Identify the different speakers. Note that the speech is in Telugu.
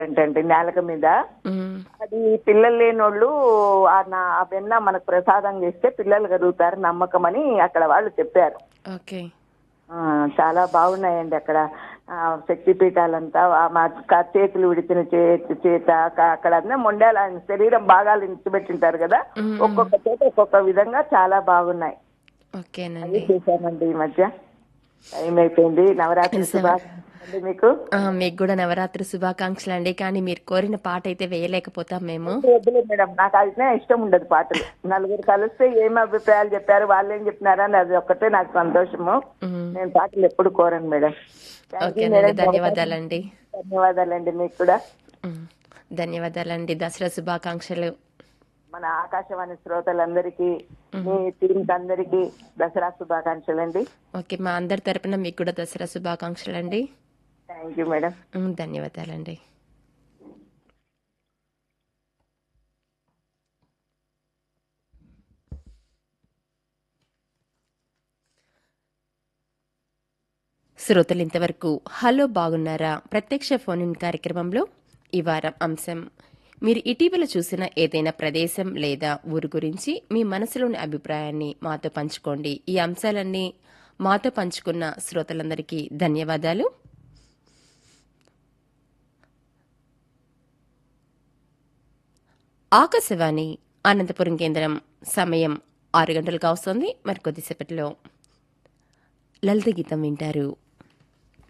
Speaker 1: ఏంటంటే నేలక మీద
Speaker 2: మ్మ్.
Speaker 1: అది పిల్లలు లేనోళ్ళు ఆ నా- ఆ వెన్న మనకు ప్రసాదం చేస్తే పిల్లలు కలుగుతారు నమ్మకం అని అక్కడ వాళ్ళు చెప్పారు
Speaker 2: ఓకే
Speaker 1: ఆ, చాలా బాగున్నాయండి అక్కడ ఆ, శక్తి పీఠాలంతా ఆ మా క- చేతులు విడిచిన చేతి చేత క- అక్కడ అన్నీ మొండాల ఆయన శరీరం భాగాలు ఇచ్చిపెట్టింటారు కదా
Speaker 2: మ్మ్.
Speaker 1: ఒక్కొక్క చోట ఒక్కొక్క విధంగా చాలా బాగున్నాయి అవి
Speaker 2: ఓకేనండి
Speaker 1: చూసానండి ఈ మధ్య టైం అయిపోయింది నవరాత్రి శుభాకాంక్షలు మీకు
Speaker 2: ఆ, మీకు కూడా నవరాత్రి శుభాకాంక్షలు అండి కానీ మీరు కోరిన పాట అయితే వేయలేకపోతాం మేము
Speaker 1: వద్దులే మేడం నాకు అయితే ఇష్టం ఉండదు పాటలు నలుగురు కలిస్తే ఏం అభిప్రాయాలు చెప్పారు వాళ్ళు ఏం చెప్పినారా అని అది ఒక్కటే నాకు సంతోషము
Speaker 2: మ్మ్.
Speaker 1: నేను పాటలు ఎప్పుడు కోరను మేడం Thank you,
Speaker 2: ఓకేనండి
Speaker 1: మేడం.
Speaker 2: ధన్యవాదాలండి
Speaker 1: ధన్యవాదాలండి మీకు కూడా
Speaker 2: మ్మ్. ధన్యవాదాలండి దసరా శుభాకాంక్షలు
Speaker 1: మన ఆకాశవాణి శ్రోతలందరికీ మీ టీం అందరికీ దసరా శుభాకాంక్షలు అండి
Speaker 2: ఓకే మా అందరి తరపున మీకు కూడా దసరా శుభాకాంక్షలు అండి
Speaker 1: థ్యాంక్ యూ మేడం
Speaker 2: మ్మ్. ధన్యవాదాలండి శ్రోతలు ఇంతవరకు హలో బాగున్నారా ప్రత్యక్ష ఫోన్ ఇన్ కార్యక్రమంలో ఈ వారం అంశం మీరు ఇటీవల చూసిన ఏదైనా ప్రదేశం లేదా ఊరు గురించి మీ మనసులోని అభిప్రాయాన్ని మాతో పంచుకోండి ఈ అంశాలన్నీ మాతో పంచుకున్న శ్రోతలందరికీ ధన్యవాదాలు ఆకాశవాణి అనంతపురం కేంద్రం సమయం ఆరు గంటలకు వస్తుంది మరి కొద్దిసేపట్లో లలిత గీతం వింటారు